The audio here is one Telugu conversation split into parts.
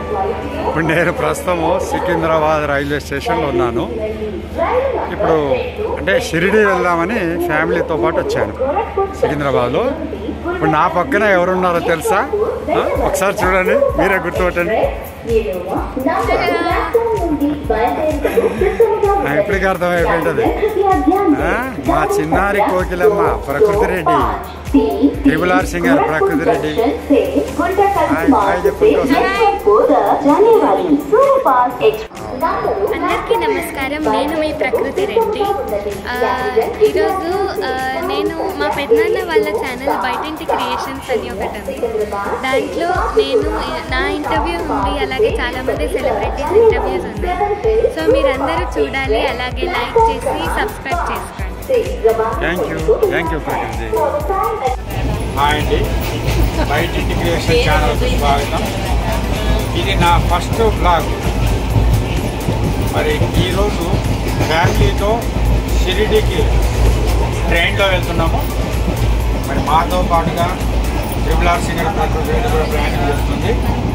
ఇప్పుడు నేను ప్రస్తుతము సికింద్రాబాద్ రైల్వే స్టేషన్లో ఉన్నాను ఇప్పుడు అంటే షిరిడి వెళ్దామని ఫ్యామిలీతో పాటు వచ్చాను సికింద్రాబాద్లో ఇప్పుడు నా పక్కన ఎవరున్నారో తెలుసా ఆ? ఒకసారి చూడండి మీరే గుర్తుపట్టండి ఆ, ఇప్పటికీ అర్థమైపోయింటది ఆ? మా చిన్నారి కోకిలమ్మ ప్రకృతి రెడ్డి త్రిపుల్ ఆర్ సింగర్ ప్రకృతి రెడ్డి హాయ్, హాయ్ చెప్పండి అందరికీ నమస్కారం నేను మీ ప్రకృతి రెడ్డి ఆ, ఈరోజు ఆ, నేను మా పెద్దనాన్న వాళ్ళ ఛానల్ బయటింటి క్రియేషన్స్ అని ఒకటి ఉంది దాంట్లో నేను నా ఇంటర్వ్యూ ఉంది అలాగే చాలామంది సెలబ్రిటీస్ ఇంటర్వ్యూస్ ఉన్నాయి సో మీరందరూ చూడాలి అలాగే లైక్ చేసి సబ్స్క్రైబ్ చేసుకోండి thank you thank you Prakruti hi అండి బయట ఇంటిగ్రేషన్ ఛానల్కి స్వాగతం ఇది నా ఫస్ట్ బ్లాగ్ మరి ఈరోజు ఫ్యామిలీతో షిరిడీకి ట్రైన్లో వెళ్తున్నాము మరి మాతో పాటుగా ట్రిపుల్ ఆర్ సింగర్ ప్రకృతి రెడ్డి కూడా ప్రయాణం చేస్తుంది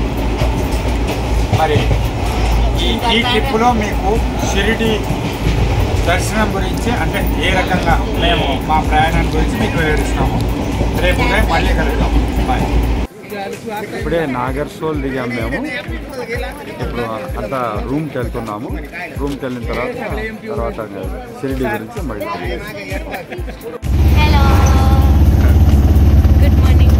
మరి ఈ ఈ ట్రిప్లో మీకు షిరిడి దర్శనం గురించి అంటే ఏ రకంగా మేము మా ప్రయాణం గురించి మీకు వివరిస్తాము రేపు ఉదయం మళ్ళీ కలుద్దాం బాయ్ ఇప్పుడే నాగర్సోల్ దిగాం మేము ఇప్పుడు అంతా రూమ్కి వెళ్తున్నాము రూమ్కి వెళ్ళిన తర్వాత తర్వాత షిరిడి గురించి మళ్ళీ హలో గుడ్ మార్నింగ్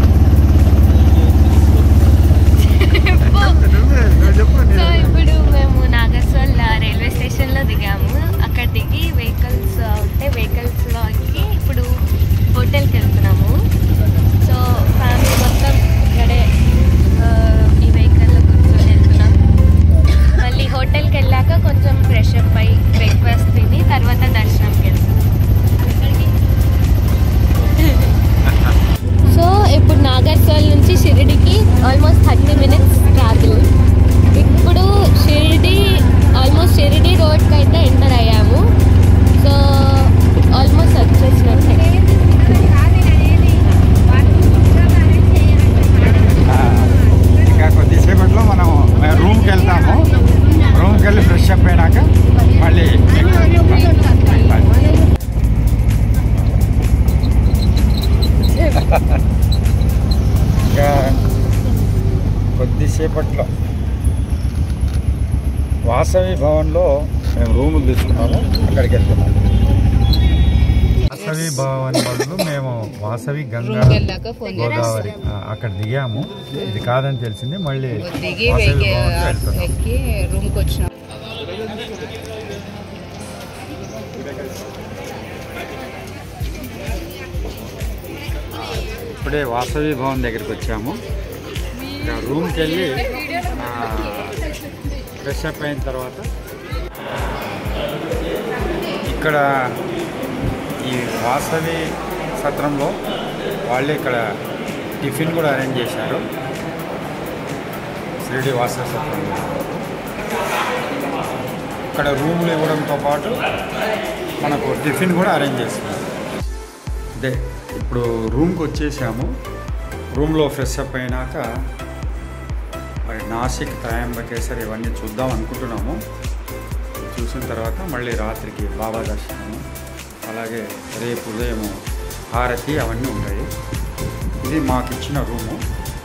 సో ఇప్పుడు మేము నాగర్సోల్ రైల్వే స్టేషన్లో దిగాము అక్కడ దిగి వెహికల్స్ ఉంటే వెహికల్స్లోకి ఇప్పుడు హోటల్కి వెళ్తున్నాము సో ఫ్యామిలీ మొత్తం ఇక్కడే ఆ, ఈ వెహికల్లో కూర్చొని వెళ్తున్నాం మళ్ళీ హోటల్కి వెళ్ళాక కొంచెం ఫ్రెష్ అప్ అయి బ్రేక్ఫాస్ట్ తిని తర్వాత దర్శనంకి వెళ్తాం సో ఇప్పుడు నాగర్సోల్ నుంచి షిరిడికి ఆల్మోస్ట్ థర్టీ మినిట్స్ ట్రావెల్ ఇప్పుడు షిరిడి ఆల్మోస్ట్ షిరిడి రోడ్కి అయితే ఎంటర్ అయ్యాము సో ఆల్మోస్ట్ వచ్చేసినట్టే ఇంకా కొద్దిసేపట్లో మనం మేము రూమ్కి వెళ్తాము రూమ్కి వెళ్ళి ఫ్రెష్ అప్ అయినాక మళ్ళీ ఇంకా కొద్దిసేపట్లో వాసవి భవన్లో మేము రూములు తీసుకున్నాము అక్కడికి వెళ్తున్నాము వాసవి భవన్ బదులు మేము వాసవి గంగా వెళ్ళాక ఫోన్ గోదావరి ఆ, అక్కడ దిగాము ఇది కాదని తెలిసింది మళ్ళీ దిగి వాసవి వెక్కి భవన్కి వెళ్తున్నాం ఎక్కి రూమ్కి వచ్చినాం ఇప్పుడే వాసవి భవన్ దగ్గరికి వచ్చాము ఇక రూమ్కి వెళ్ళి ఆ, ఫ్రెష్ అప్ అయిన తర్వాత ఇక్కడ ఈ వాసవి సత్రంలో వాళ్ళే ఇక్కడ టిఫిన్ కూడా అరేంజ్ చేశారు షిరిడి వాసవి సత్రంలో ఇక్కడ రూములు ఇవ్వడంతో పాటు మనకు టిఫిన్ కూడా అరేంజ్ చేస్తున్నారు అదే ఇప్పుడు రూమ్కి వచ్చేసాము రూమ్లో ఫ్రెష్ అప్ అయినాక మరి నాసిక్ త్రయంబకేశ్వర్ ఇవన్నీ చూద్దాం అనుకుంటున్నాము చూసిన తర్వాత మళ్ళీ రాత్రికి బాబా దర్శనము అలాగే రేపు ఉదయం హారతి అవన్నీ ఉంటాయి ఇది మాకు ఇచ్చిన రూము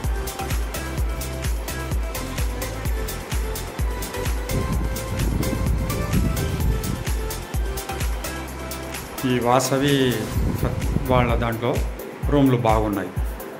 ఈ వాసవి సత్ వాళ్ళ దాంట్లో రూమ్లు బాగున్నాయి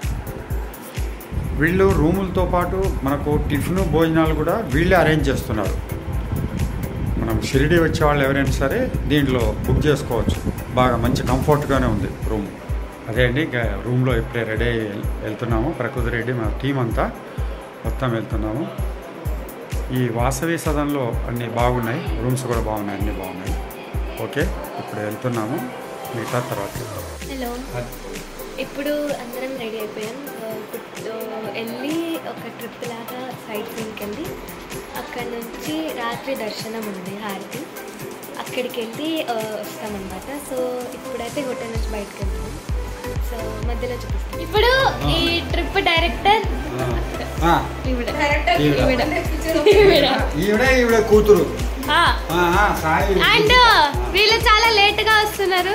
వీళ్ళు రూములతో పాటు మనకు టిఫిన్ భోజనాలు కూడా వీళ్ళే అరేంజ్ చేస్తున్నారు మనం షిరిడి వచ్చే వాళ్ళు ఎవరైనా సరే దీంట్లో బుక్ చేసుకోవచ్చు బాగా మంచి కంఫర్ట్గానే ఉంది రూమ్ అదే అండి ఇక రూమ్లో ఇప్పుడే రెడీ అయ్యి వెళ్- వెళ్తున్నాము ప్రకృతి రెడ్డి మా టీం అంతా మొత్తం వెళ్తున్నాము ఈ వాసవి సదన్లో అన్నీ బాగున్నాయి రూమ్స్ కూడా బాగున్నాయి అన్నీ బాగున్నాయి ఓకే ఇప్పుడు వెళ్తున్నాము మిగతా తర్వాత చూద్దాం. హలో ఇప్పుడు అందరం రెడీ అయిపోయాం ఆ, ఇప్పుడు వెళ్ళి ఒక ట్రిప్ లాగా సైట్ సీన్కి వెళ్ళి అక్కడ నుంచి రాత్రి దర్శనం ఉంది హారతి అక్కడికి వెళ్ళి ఆ, వస్తామన్నమాట సో ఇప్పుడైతే హోటల్ నుంచి బయటకు వెళ్తాం సో మధ్యలో చూపిస్తాను ఇప్పుడు ఈ ట్రిప్ డైరెక్టర్ ఆ, ఈవిడ ఈవిడ. ఈవిడ ఈవిడ ఈవిడే ఈవిడ కూతురు ఆ. ఆ, ఆ, సాయి అండ్ వీళ్ళు చాలా లేట్ గా వస్తున్నారు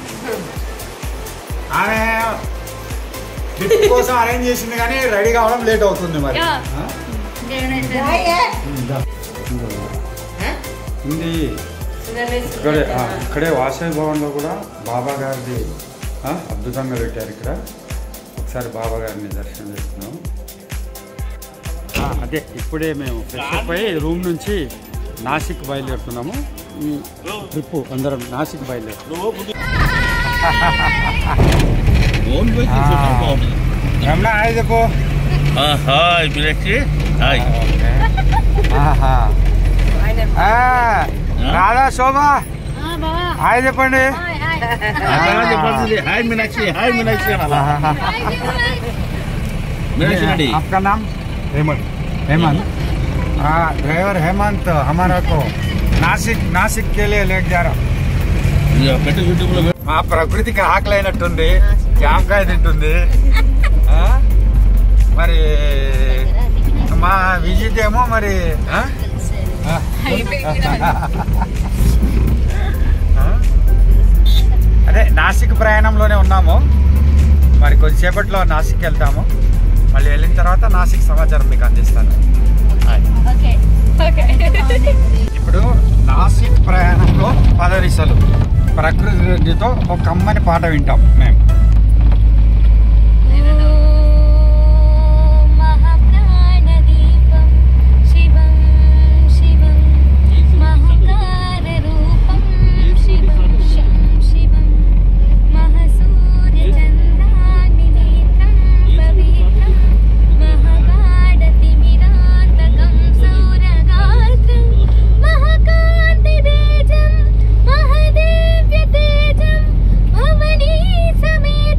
ఆమె ట్రిప్ కోసం అరేంజ్ చేసింది కానీ రెడీ కావడం లేట్ అవుతుంది మరి యా. ఆ? దా. ఉంది ఇక్కడే ఆ, ఇక్కడే వాసవి భవన్లో కూడా బాబా గారిది ఆ, అద్భుతంగా పెట్టారు ఇక్కడ ఒకసారి బాబా గారిని దర్శనం చేస్తున్నాం ఆ, అదే ఇప్పుడే మేము ఫ్రెష్ అప్ అయ్యి రూమ్ నుంచి నాసిక్ బయలుదేరుతున్నాము ఈ ట్రిప్ అందరం నాసిక్ బయలుదేరుతున్నాం రమణ హాయ్ చెప్పు Ah, hi, Minashi. Hi. ఆహా. ఆ, రాధా శోభ హాయ్ చెప్పండి Hi, Minashi. Hi, Minashi. Minashi ready. आपका नाम हेमंत हेमंत हाँ ड्राइवर हेमंत हमारा को नासिक नासिक के लिए लेके जा रहा हूँ ఇక పెట్టు యూట్యూబ్ లో మా ప్రకృతికి ఆకలి అయినట్టుంది జామకాయ తింటుంది ఆ? మరి మా విజిట్ ఏమో మరి ఆ? ఆ? ఆ? అదే నాసిక్ ప్రయాణంలోనే ఉన్నాము మరి కొద్దిసేపట్లో నాసిక్ వెళ్తాము మళ్ళీ వెళ్ళిన తర్వాత నాసిక్ సమాచారం మీకు అందిస్తాను ఓకే ఓకే ఇప్పుడు నాసిక్ ప్రయాణంలో పదరిసలు ప్రకృతితో ఒక కమ్మని పాట వింటాం మేము మహాప్రాణదీపం శివం శివం మహంకారరూపం శివం శం శివం మహసూర్యచంద్రాగ్నినేత్రం పవిత్రం మహగాఢతిమిరాంతకం సౌరగాత్రం మహకాంతితేజం మహదేవ్యతేజం భవనీ సమేత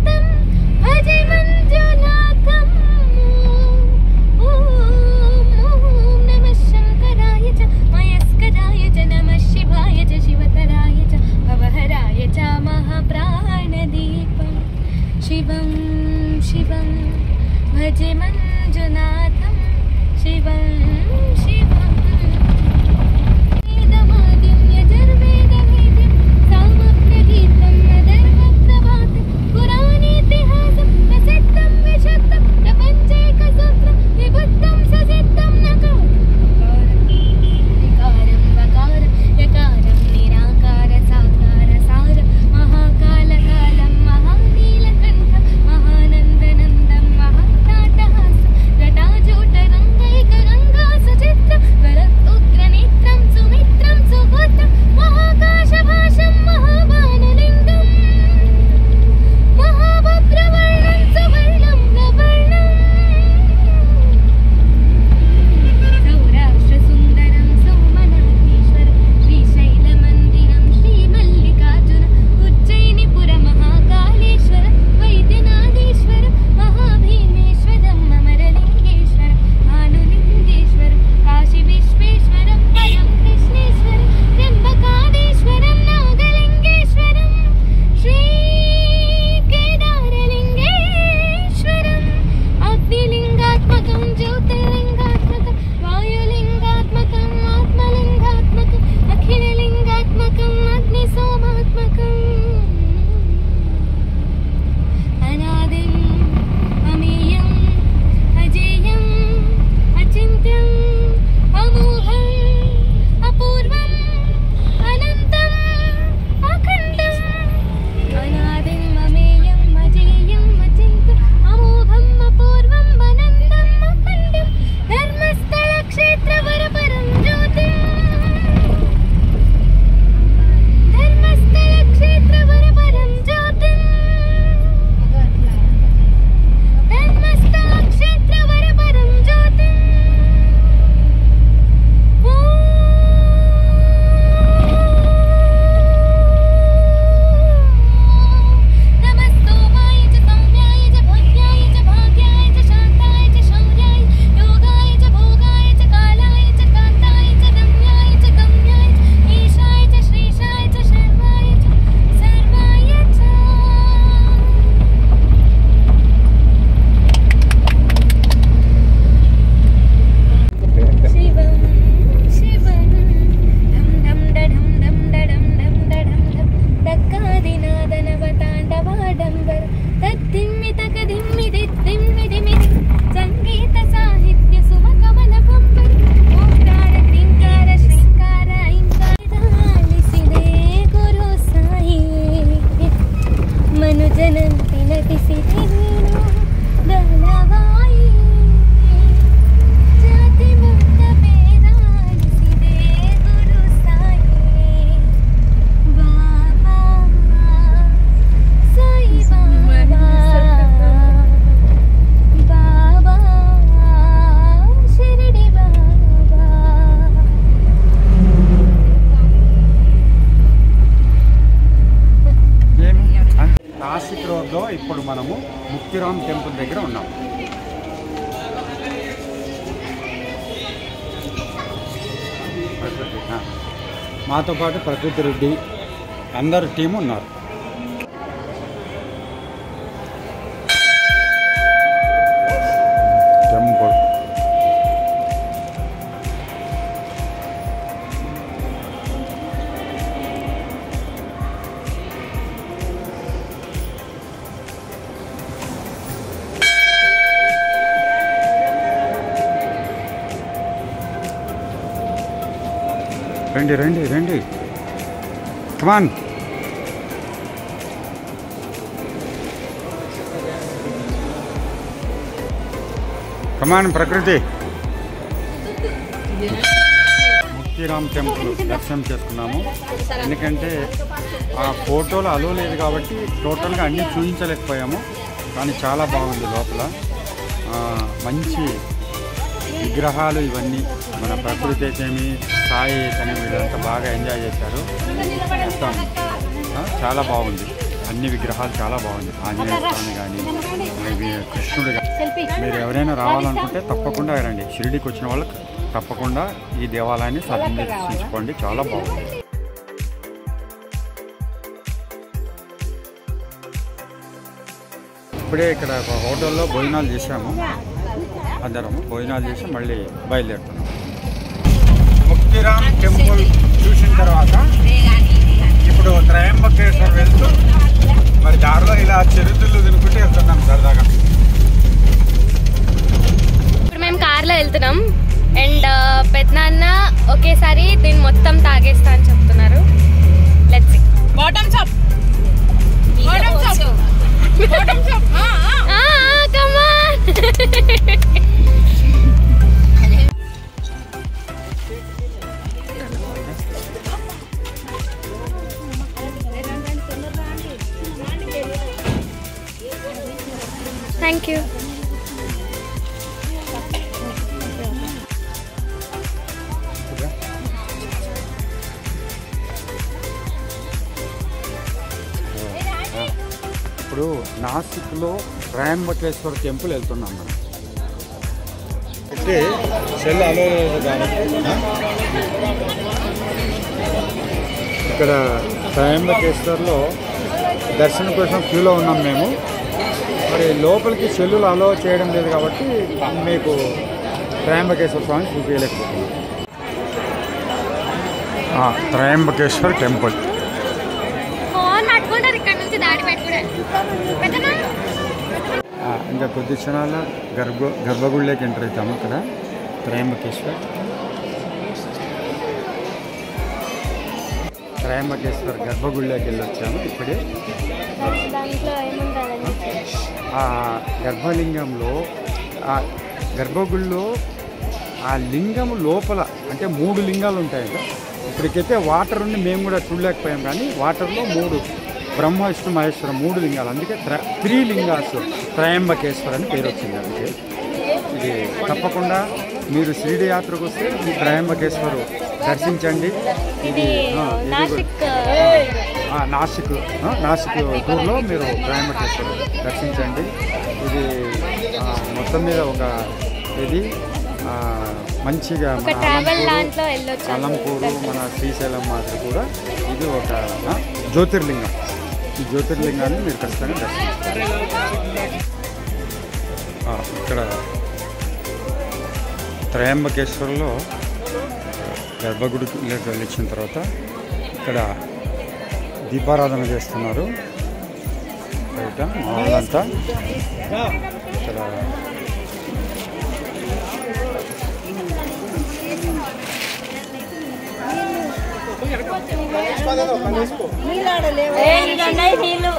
శివం శివం ఢం ఢం డఢం ఢం ఢం డఢం ఢం దక్కాదినాదనవతాండవాడంబర తద్దిమ్మి తకదిమ్మి దిద్దిమ్మి దిమిది సంగీత సాహిత్య సుమకమల కంబరి ఓంకార క్రీంకార శ్రీంకార ఐంకారాలిసిదే గురు సాయి మనుజనంతి నటిసిದೆ ನೀನು ದಳವಾಯಿ ಜಾತಿ ಮುಕ್ತ ಬೇರಾಡಿಸಿದೆ ಗುರು ಸಾಯಿ ಬಾಬಾ ಸಾಯಿ ಬಾಬಾ ಬಾಬಾ ಶಿರಡಿ ಬಾಬಾ ఏమి అంటే నాసిక్ రోడ్లో ఇప్పుడు మనము ముక్తిరామ్ టెంపుల్ దగ్గర ఉన్నాం ప్రకృతి ఆ. మాతో పాటు ప్రకృతి రెడ్డి అందరు టీం ఉన్నారు టెంపుల్ రండి రండి రండి కమాన్ కమాన్ ప్రకృతి ముక్తిరామ్ టెంపుల్ దర్శనం చేసుకున్నాము ఎందుకంటే ఆ ఫోటోలు అలో లేదు కాబట్టి టోటల్గా అన్నీ చూపించలేకపోయాము కానీ చాలా బాగుంది లోపల ఆ, మంచి విగ్రహాలు ఇవన్నీ మన ప్రకృతి అయితేమి సాయి అయితేనే వీళ్ళంతా బాగా ఎంజాయ్ చేశారు మొత్తం ఆ, చాలా బాగుంది అన్ని విగ్రహాలు చాలా బాగుంది ఆంజనేయ స్వామి కానీ ఇవి కృష్ణుడు కానీ మీరు ఎవరైనా రావాలనుకుంటే తప్పకుండా రండి షిరిడికి వచ్చిన వాళ్ళకి తప్పకుండా ఈ దేవాలయాన్ని సందర్శించుకోండి చాలా బాగుంది ఇప్పుడే ఇక్కడ ఒక హోటల్లో భోజనాలు చేశాము అందరం భోజనాలు చేసి మళ్ళీ బయలుదేరుతున్నాం ముక్తిరామ్ టెంపుల్ చూసిన తర్వాత ఇప్పుడు త్రయంబకేశ్వర్ వెళ్తూ మరి దారిలో ఇలా చిరుతిళ్ళు తినుకుంటూ వెళ్తున్నాం సరదాగా ఇప్పుడు మేము కార్లో వెళ్తున్నాం అండ్ పెద్దనాన్న ఒకేసారి దీన్ని మొత్తం తాగేస్తా అని చెప్తున్నారు let's bottoms up bottoms up bottoms up come on thank you ఇప్పుడు నాసిక్లో త్రయంబకేశ్వర టెంపుల్ వెళ్తున్నాం మనం అయితే సెల్ అలో లేదు కాబట్టి ఇక్కడ త్రయంబకేశ్వర్లో దర్శనం కోసం క్యూలో ఉన్నాం మేము మరి లోపలికి సెల్లులు అలో చేయడం లేదు కాబట్టి మీకు త్రయంబకేశ్వర స్వామి చూపించలేకపోతున్నాం ఆ, త్రయంబకేశ్వర్ టెంపుల్ ఫోన్ పట్టుకుంటారు ఇక్కడ నుంచి దాడి పెట్టుకుంటారు పెద్దనా ఆ, ఇంకా కొద్ది క్షణాల గర్భ గర్భగుడిలోకి ఎంటర్ అవుతాము ఇక్కడ త్రయంబకేశ్వర్ త్రయంబకేశ్వర్ గర్భగుడిలోకి వెళ్ళి వచ్చాము ఇప్పుడే దాంట్లో ఏముంటుందండి ఆ గర్భలింగంలో ఆ గర్భగుడిలో ఆ లింగం లోపల అంటే మూడు లింగాలు ఉంటాయి కదా ఇప్పటికైతే వాటర్ ఉండి మేము కూడా చూడలేకపోయాం కానీ వాటర్లో మూడు బ్రహ్మ విష్ణు మహేశ్వరం మూడు లింగాలు అందుకే త్ర త్రీ లింగాసు త్రయంబకేశ్వర్ అని పేరు వచ్చింది అందుకే ఇది తప్పకుండా మీరు షిరిడి యాత్రకు వస్తే ఈ త్రయంబకేశ్వరు దర్శించండి ఇది ఆ, ఇది కూడా- నాసిక్ ఆ, నాసిక్ ఆ, నాసిక్ టూర్లో మీరు త్రయంబకేశ్వరం దర్శించండి ఇది ఆ, మొత్తం మీద ఒక ఇది ఆ, మంచిగా ఒక మన ట్రావెల్ అలంపూరు- దాంట్లో వెళ్ళొచ్చు అలంపూరు మన శ్రీశైలం మాదిరి కూడా ఇది ఒక ఆ, జ్యోతిర్లింగం ఈ జ్యోతిర్లింగాన్ని మీరు ఖచ్చితంగా దర్శించాలి ఆ, ఇక్కడ త్రయంబకేశ్వరంలో గర్భగుడికి వెళ్ళిన తర్వాత ఇక్కడ దీపారాధన చేస్తున్నారు బయట మా వాళ్ళంతా ఇక్కడ నీళ్ళు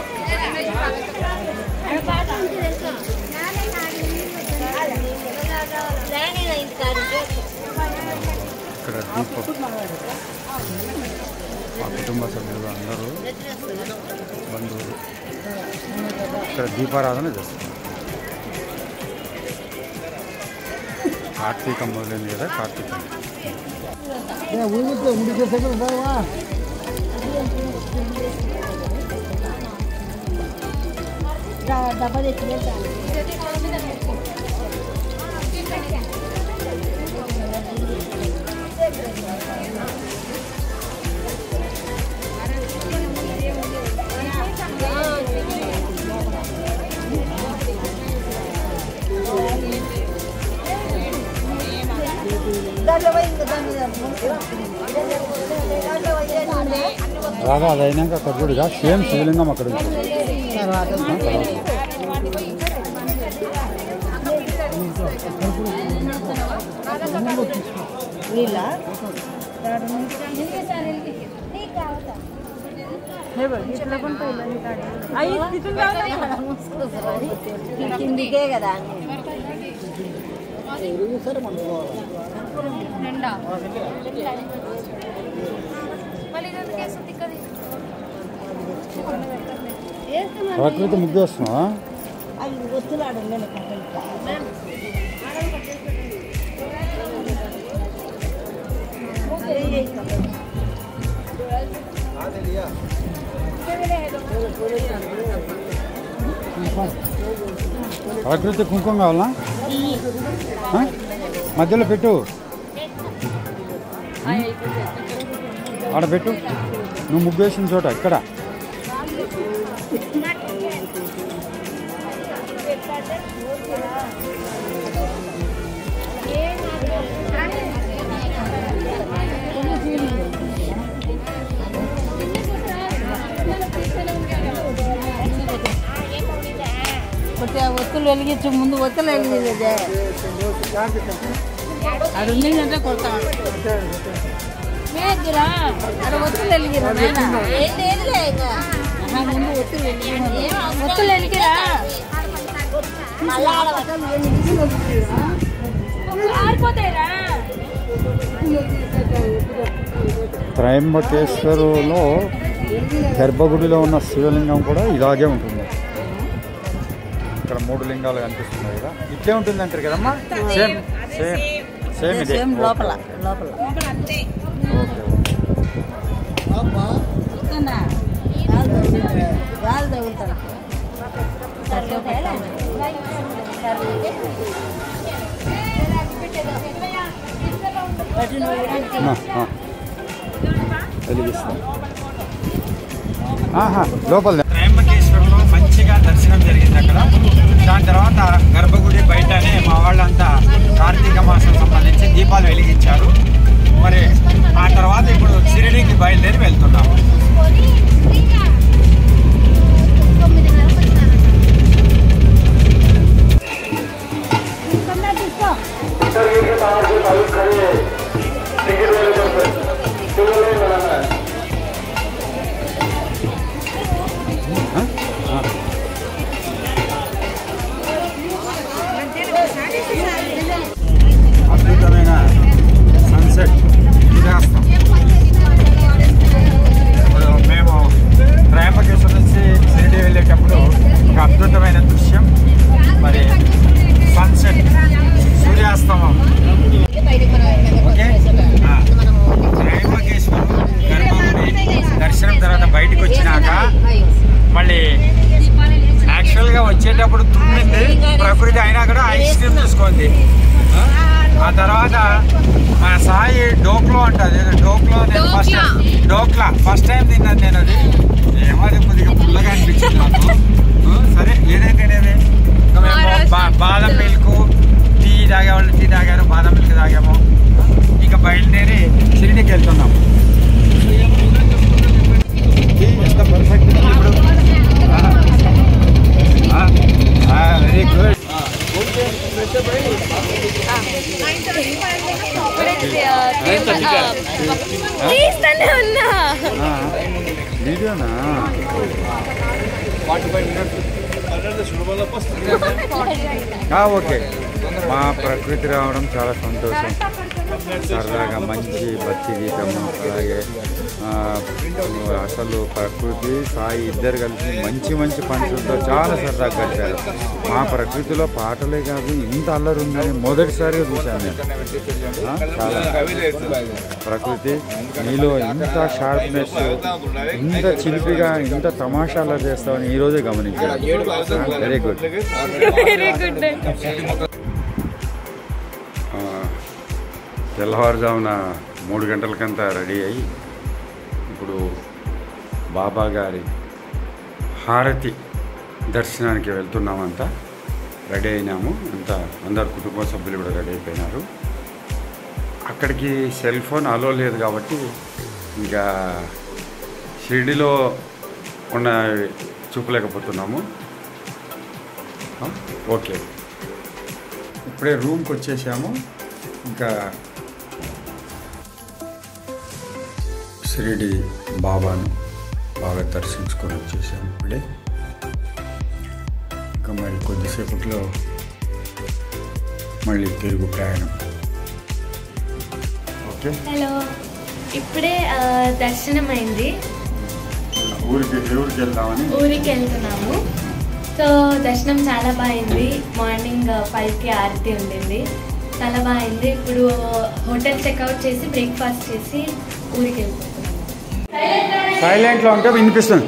ఇక్కడ దీపం మా కుటుంబ సభ్యులు అందరూ బంధువులు ఇక్కడ దీపారాధన చేస్తారు కార్తీకం మొదలైంది కదా కార్తీకం డబ్బా తెచ్చి పెడతాను దాంట్లో పోయి ఇంకా దాని మీద దాంట్లో పోయి అలాగా అది అయినాక అక్కడ గుడిగా సేమ్ శివలింగం అక్కడ ఉంటుంది తర్వాత ఆ, తర్వాత. నీళ్ళ కిందికే కదా ప్రకృతి ముగ్గు వస్తున్నావా అవి వస్తున్నాడు నేను ప్రకృతి కుంకుమ కావాలా ఆ? మధ్యలో పెట్టు ఆడ పెట్టు నువ్వు ముగ్గు వేసిన చోట ఇక్కడ కొద్దిగా ఒత్తులు వెలిగించు ముందు ఒత్తులు వెలిగించదే అది ఉందంటే కొడతాం మేద్దురా అక్కడ ఒత్తులు వెలిగిరా ముందు ఒత్తులు వెలిగి ఒత్తులు వెలిగిరా త్రయంబకేశ్వరులో గర్భగుడిలో ఉన్న శివలింగం కూడా ఇలాగే ఉంటుంది ఇక్కడ మూడు లింగాలు కనిపిస్తున్నాయి కదా ఇట్లే ఉంటుంది అంటారు కదమ్మా సేమ్ సేమ్ సేమ్ ఇదే సేమ్ లోపల లోపల ఓకే గాలి తగులుతాడు ఆ, ఆ. వెలిగిస్తాం ఆహా లోపల త్రయంబకేశ్వరంలో మంచిగా దర్శనం జరిగింది అక్కడ దాని తర్వాత గర్భగుడి బయటనే మా వాళ్ళంతా కార్తీక మాసం సంబంధించి దీపాలు వెలిగించారు మరి ఆ తర్వాత ఇప్పుడు షిరిడీకి బయలుదేరి వెళ్తున్నాము అద్భుతమైన సన్సెట్ సూర్యాస్తం ఇప్పుడు మేము త్రయంబకేశ్వరం నుంచి షిరిడి వెళ్ళేటప్పుడు ఒక అద్భుతమైన దృశ్యం మరి సన్సెట్ సూర్యాస్తమం ఓకే ఆ, త్రయంబకేశ్వరం గర్భగుడి దర్శనం తర్వాత బయటకు వచ్చినాక మళ్ళీ యాక్చువల్గా వచ్చేటప్పుడు తుమ్మింది ప్రకృతి అయినా కూడా ఐస్ క్రీమ్ తీసుకుంది ఆ తర్వాత మన సాయి డోక్లో అంటది డోక్లో నేను ఫస్ట్ డోక్లా ఫస్ట్ టైం తిన్నాను నేను అది ఏమో అది కొద్దిగా పుల్లగా అనిపించింది నాకు ఆ, సరే ఏదైతేనేది ఇంకా మేము బా- బాదం మిల్క్ టీ టీ తాగేవాళ్ళు టీ తాగారు బాదం మిల్క్ తాగాము ఇంకా బయలుదేరి షిరిడికి వెళ్తున్నాము టీ ఎంత పర్ఫెక్ట్ ఇప్పుడు వెరీ గుడ్ తీస్తానే ఉన్నా వీడియోనా ఆ, ఓకే మా ప్రకృతి రావడం చాలా సంతోషం సరదాగా మంచి భక్తి గీతము అలాగే ఆ, అసలు ప్రకృతి సాయి ఇద్దరు కలిసి మంచి మంచి పంచులతో చాలా సరదాగా గడిపారు మా ప్రకృతిలో పాటలే కాదు ఇంత అల్లరి ఉందని మొదటిసారిగా చూశాను నేను ఆ, చాలా ప్రకృతి నీలో ఇంత షార్ప్నెస్ ఇంత చిలిపిగా ఇంత తమాషాలా చేస్తావని ఈ రోజే గమనించాను వెరీ గుడ్ వెరీ గుడ్ తెల్లవారుజామున మూడు గంటలకంతా రెడీ అయ్యి ఇప్పుడు బాబా గారి హారతి దర్శనానికి వెళ్తున్నామంతా రెడీ అయినాము అంతా అందరు కుటుంబ సభ్యులు కూడా రెడీ అయిపోయినారు అక్కడికి సెల్ ఫోన్ అలో లేదు కాబట్టి ఇంకా షిరిడిలో ఉన్న చూపలేకపోతున్నాము ఆ, ఓకే ఇప్పుడే రూమ్కి వచ్చేసాము ఇంకా షిరిడి బాబాను బాగా దర్శించుకొని వచ్చేసాము ఇప్పుడే ఇంకా మరి కొద్దిసేపట్లో మళ్ళీ తిరుగు ప్రయాణం ఓకే హలో ఇప్పుడే ఆ, దర్శనం అయింది ఊరికి ఊరికి వెళ్దామని ఊరికి వెళ్తున్నాము సో దర్శనం చాలా బాగుంది మార్నింగ్ ఫైవ్కి ఆరతి ఉండింది చాలా బాగుంది ఇప్పుడు హోటల్ చెక్అవుట్ చేసి బ్రేక్ఫాస్ట్ చేసి ఊరికి వెళ్ళిపోతున్నాము సైలెంట్లో ఉంటే వినిపిస్తుంది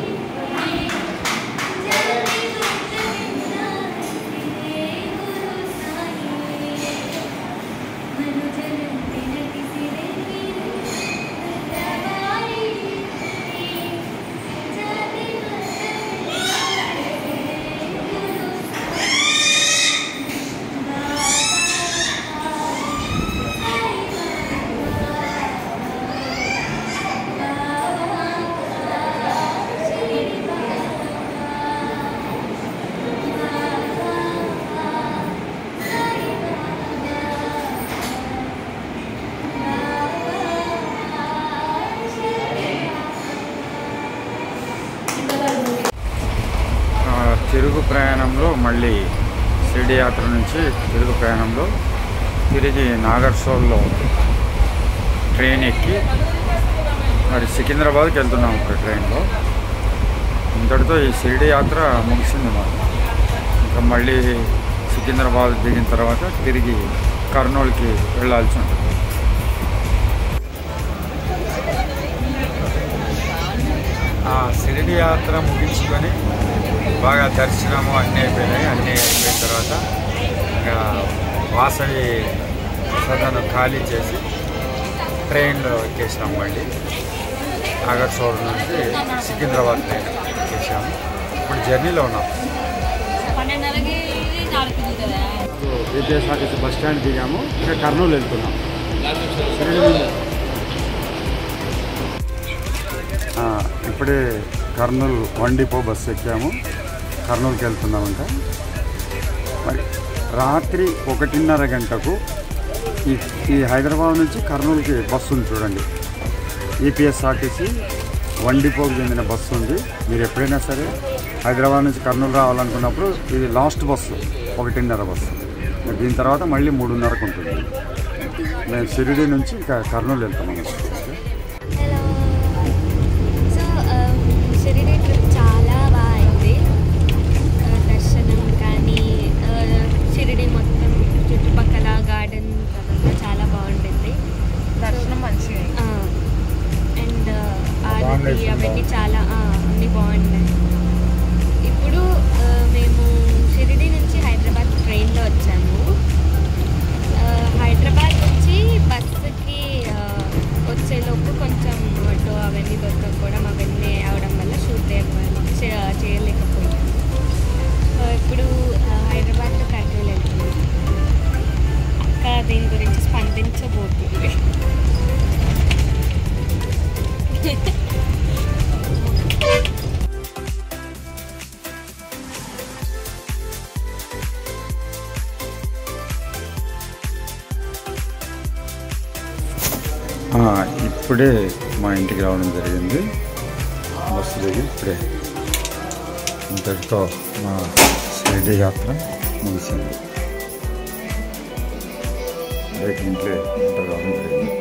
ఆ, తిరుగు ప్రయాణంలో మళ్ళీ షిరిడి యాత్ర నుంచి తిరుగు ప్రయాణంలో తిరిగి నాగర్సోల్లో ట్రైన్ ఎక్కి మరి సికింద్రాబాద్కి వెళ్తున్నాం ఇప్పుడు ట్రైన్లో ఇంతటితో ఈ షిరిడి యాత్ర ముగిసింది మాకు ఇంకా మళ్ళీ సికింద్రాబాద్ దిగిన తర్వాత తిరిగి కర్నూలుకి వెళ్ళాల్సి ఉంటుంది ఆ షిరిడి యాత్ర ముగించుకొని బాగా దర్శనము అన్నీ అయిపోయినాయి అన్నీ అయిపోయిన తర్వాత ఇంకా వాసవి సదను ఖాళీ చేసి ట్రైన్లో ఎక్కేసాం మళ్ళీ నాగర్సోర్ నుంచి సికింద్రాబాద్ ట్రైన్ ఎక్కేసాము ఇప్పుడు జర్నీలో ఉన్నాం పన్నెండున్నరకి నాలుగు కదా విద్యాసాగర్ బస్ స్టాండ్ దిగాము ఇంకా కర్నూలు వెళ్తున్నాం షిరిడి నుంచి ఆ, ఇప్పుడే కర్నూలు వన్ డిపో బస్సు ఎక్కాము కర్నూలుకి వెళ్తున్నామంట మరి రాత్రి ఒకటిన్నర గంటకు ఈ ఈ హైదరాబాద్ నుంచి కర్నూలుకి బస్సు ఉంది చూడండి ఈపీఎస్ఆర్టీసీ వన్ డిపోకి చెందిన బస్సు ఉంది మీరు ఎప్పుడైనా సరే హైదరాబాద్ నుంచి కర్నూలు రావాలనుకున్నప్పుడు ఇది లాస్ట్ బస్సు ఒకటిన్నర బస్సు మరి దీని తర్వాత మళ్ళీ మూడున్నరకు ఉంటుంది మేము షిరిడి నుంచి ఇంకా కర్నూలు వెళ్తున్నాము హలో సో షిరిడి ట్రిప్ చాలా బాగుంది ఆ, దర్శనం కానీ ఆ, షిరిడి మొత్తం చుట్టుపక్కల గార్డెన్ అదంతా చాలా బాగుంటుంది దర్శనం మంచిగా అండ్ ఆరతి బాగుండేది అవన్నీ చాలా ఆ, అన్నీ బాగున్నాయి ఇప్పుడు ఆ, మేము షిరిడి నుంచి హైదరాబాద్ ట్రైన్లో వచ్చాము ఆ, హైదరాబాద్ నుంచి బస్సుకి ఆ, వచ్చేలోపు కొంచెం ఆటో అవన్నీ దొరకకపోవడం అవన్నీ అవడం వల్ల షూట్ చేయ- చేయలేకపోయాము సో ఇప్పుడు ఆ, హైదరాబాద్లో కర్నూలు వెళ్తున్నాం దీని గురించి స్పందించబోతుంది ఆ, ఇప్పుడే మా ఇంటికి రావడం జరిగింది బస్సు దిగి ఇప్పుడే ఇంతటితో మా షిరిడి యాత్ర ముగిసింది రేపు ఇంట్లో ఇంట్లో రావడం జరిగింది